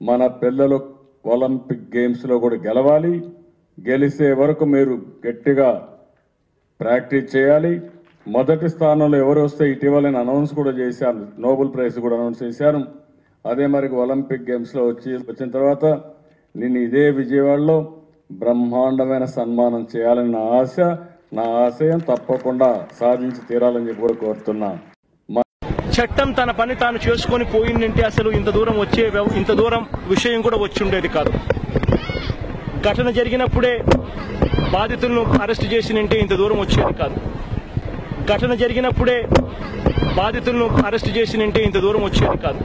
మన పిల్లలు ఒలింపిక్ గేమ్స్లో కూడా గెలవాలి గెలిసే వరకు మీరు గట్టిగా ప్రాక్టీస్ చేయాలి మొదటి స్థానంలో ఎవరు వస్తే ఇటీవల నేను అనౌన్స్ కూడా చేశాను నోబెల్ ప్రైజ్ కూడా అనౌన్స్ చేశాను అదే మరి ఒలింపిక్ గేమ్స్లో వచ్చి వచ్చిన తర్వాత నేను ఇదే విజయవాడలో బ్రహ్మాండమైన సన్మానం చేయాలని నా ఆశ నా ఆశయం తప్పకుండా సాధించి తీరాలని చెప్పి కూడా కోరుతున్నా చట్టం తన పని తాను చేసుకొని పోయిందంటే అసలు ఇంత దూరం వచ్చే వ్యవ- ఇంత దూరం విషయం కూడా వచ్చి ఉండేది కాదు ఘటన జరిగినప్పుడే బాధితులను అరెస్ట్ చేసినంటే ఇంత దూరం వచ్చేది కాదు ఘటన జరిగినప్పుడే బాధితులను అరెస్ట్ చేసినంటే ఇంత దూరం వచ్చేది కాదు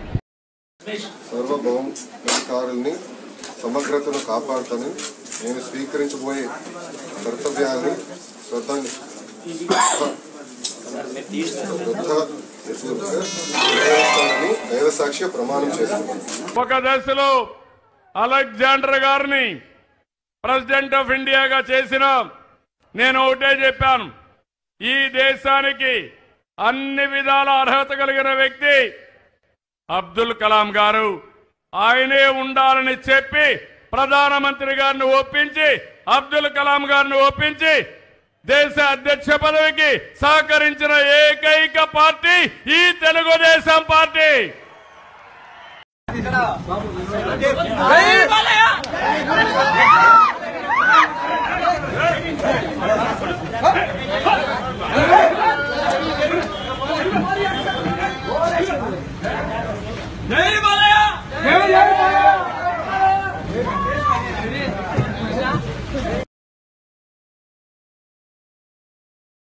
సార్వభౌమాధికారుల్ని సమగ్రతను కాపాడుతాను నేను స్వీకరించబోయే కర్తవ్యాన్ని శ్రద్ధ నిర్వహిస్తానని దైవ సాక్ష్య ప్రమాణం చేస్తున్నాను ఒక దశలో అలెగ్జాండర్ గారిని ప్రెసిడెంట్ ఆఫ్ ఇండియాగా చేసిన నేను ఒకటే చెప్పాను ఈ దేశానికి అన్ని విధాల అర్హత కలిగిన వ్యక్తి అబ్దుల్ కలాం గారు ఆయనే ఉండాలని చెప్పి ప్రధానమంత్రి గారిని ఒప్పించి అబ్దుల్ కలాం గారిని ఒప్పించి దేశ అధ్యక్ష పదవికి సహకరించిన ఏకైక పార్టీ ఈ తెలుగుదేశం పార్టీ